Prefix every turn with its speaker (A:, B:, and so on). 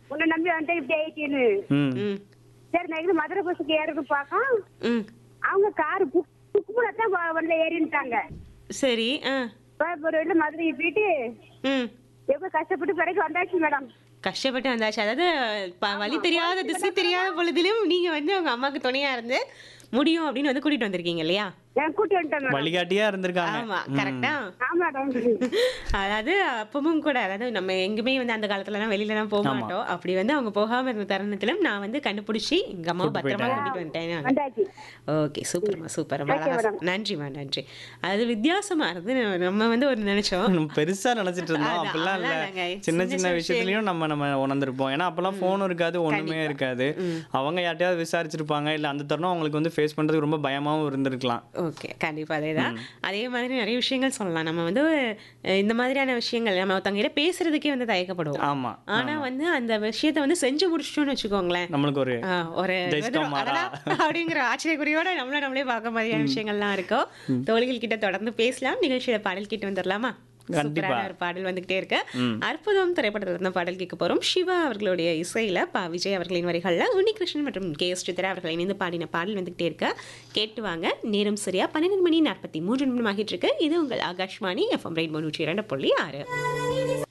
A: உன்னை நம்பி வந்துட்டு இப்படி ஆயிட்டேன்னு
B: ம்
C: ம்
A: சரி நான் இது மதுரை பஸ்ஸுக்கு ஏறது பார்க்க
C: ம்
A: அவங்க காரு புக்குல தான் வந்து ஏறிட்டாங்க
C: சரி ஆ
A: ஒரு வீட்டுல மதுரை போயிட்டு
C: ம்
A: எவ்வளவு கஷ்டப்பட்டு பிறகு வந்தாச்சு மேடம்
C: கஷ்டப்பட்டு வந்தாச்சு அதாவது ப- வழி தெரியாத திசை தெரியாத பொழுதிலும் நீங்க வந்து உங்க அம்மாக்கு துணையா இருந்து முடியும் அப்படின்னு வந்து கூட்டிட்டு வந்திருக்கீங்க இல்லையா
A: நான் கூட்டி வந்துட்டேன் மேடம்
B: வழிகாட்டியா இருந்திருக்காங்க
C: ஆமா கரெக்டா
A: ஆமா மேடம்
C: அதாவது அப்பவும் கூட அதாவது நம்ம எங்குமே வந்து அந்த காலத்துலலாம் வெளியிலலாம் போக மாட்டோம் அப்படி வந்து அவங்க போகாம இருந்த தருணத்திலும் நான் வந்து கண்டுபிடிச்சி எங்க அம்மாவை பத்திரமா கூட்டிட்டு வந்துட்டேன்
A: வந்தாச்சு
C: ஓகே சூப்பர்மா சூப்பர் ரொம்ப அழகா சொ- நன்றிம்மா நன்றி அது வித்தியாசமா இருந்து நம்ம வந்து ஒரு நினைச்சோம்
B: நம்ம பெருசா நினைச்சிட்டு இருந்தோம்
C: அதான்,
B: அப்படிலாம் இல்ல
C: அதான் நாங்க
B: சின்ன
C: சின்ன
B: சின்ன
C: சின்ன
B: விஷயத்துலயும் நம்ம நம்ம உணர்ந்திருப்போம் ஏன்னா அப்பெல்லாம் போனும் இருக்காது ஒண்ணுமே இருக்காது அவங்க யார்ட்டையாவது விசாரிச்சிருப்பாங்க இல்ல அந்த தருணம் அவங்களுக்கு வந்து ஃபேஸ் பண்றதுக்கு ரொம்ப பயமாவும் இருந்திருக்கலாம்
C: ஓகே கண்டிப்பா அதேதான் அதே மாதிரி நிறைய விஷயங்கள் சொல்லலாம் நம்ம வந்து அஹ், இந்த மாதிரியான விஷயங்கள் நம்ம ஒருத்தவங்க பேசுறதுக்கே வந்து தயக்கப்படுவோம்
B: ஆமா
C: ஆனா வந்து அந்த விஷயத்தை வந்து செஞ்சு முடிச்சிட்டோம்னு வச்சுக்கோங்களேன்
B: நம்மளுக்கு ஒரு
C: ஆ, ஒரு
B: ஜெயிச்சிட்டோம் மாறா.
C: அடடா அப்படிங்கிற ஆச்சரியக்குறியோட நம்மள நம்மளே பார்க்க மாதிரியான விஷயங்கள்லாம் இருக்கும் தோழிகள் கிட்ட தொடர்ந்து பேசலாம் நிகழ்ச்சியில பாடல் கேட்டு வந்துடலாமா
B: கண்டிப்பா.
C: சூப்பரான ஒரு பாடல் வந்துகிட்டே இருக்கு அற்புதம் திரைப்படத்துல இருந்த பாடல் கேட்க போறோம் சிவா அவர்களுடைய இசையில பா விஜய் அவர்களின் வரிகள்ல உன்னிகிருஷ்ணன் மற்றும் கே எஸ் சித்ரா அவர்கள் இணைந்து பாடின பாடல் வந்துகிட்டே இருக்கு கேட்டு வாங்க நேரம் சரியா பன்னிரெண்டு மணி நாற்பத்தி மூன்று நிமிடம் ஆகிட்டு இருக்கு இது உங்கள் ஆகாஷ்வாணி எஃப்எம் ரெயின்போ நூற்றி இரண்டு புள்ளி ஆறு